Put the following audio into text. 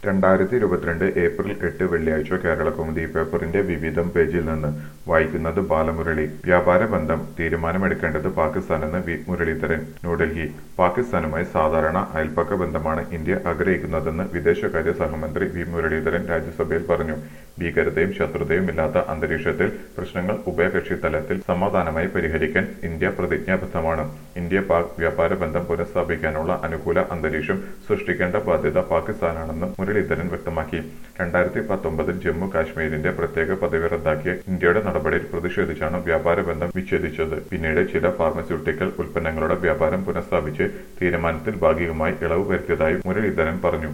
രണ്ടായിരത്തി ഇരുപത്തിരണ്ട് ഏപ്രിൽ എട്ട് വെള്ളിയാഴ്ച കേരള കൗമുദി പേപ്പറിന്റെ വിവിധം പേജിൽ നിന്ന് വായിക്കുന്നത് ബാലമുരളി വ്യാപാര ബന്ധം തീരുമാനമെടുക്കേണ്ടത് പാകിസ്ഥാനെന്ന് വി മുരളീധരൻ ന്യൂഡൽഹി പാകിസ്ഥാനുമായി സാധാരണ അയൽപ്പക്ക ബന്ധമാണ് ഇന്ത്യ ആഗ്രഹിക്കുന്നതെന്ന് വിദേശകാര്യ സഹമന്ത്രി വി മുരളീധരൻ രാജ്യസഭയിൽ പറഞ്ഞു ഭീകരതയും ശത്രുതയും ഇല്ലാത്ത അന്തരീക്ഷത്തിൽ പ്രശ്നങ്ങൾ ഉഭയകക്ഷി തലത്തിൽ സമാധാനമായി പരിഹരിക്കാൻ ഇന്ത്യ പ്രതിജ്ഞാബദ്ധമാണ് ഇന്ത്യ പാക് വ്യാപാര ബന്ധം പുനഃസ്ഥാപിക്കാനുള്ള അനുകൂല അന്തരീക്ഷം സൃഷ്ടിക്കേണ്ട ബാധ്യത പാകിസ്ഥാനാണെന്ന് മുരളീധരൻ വ്യക്തമാക്കി രണ്ടായിരത്തി പത്തൊമ്പതിൽ ജമ്മു കാശ്മീരിന്റെ പ്രത്യേക പദവി റദ്ദാക്കിയ ഇന്ത്യയുടെ നടപടിയിൽ പ്രതിഷേധിച്ചാണ് വ്യാപാര ബന്ധം വിച്ഛേദിച്ചത് പിന്നീട് ചില ഫാർമസ്യൂട്ടിക്കൽ ഉൽപ്പന്നങ്ങളുടെ വ്യാപാരം പുനഃസ്ഥാപിച്ച് തീരുമാനത്തിൽ ഭാഗികമായി ഇളവ് വരുത്തിയതായി മുരളീധരൻ പറഞ്ഞു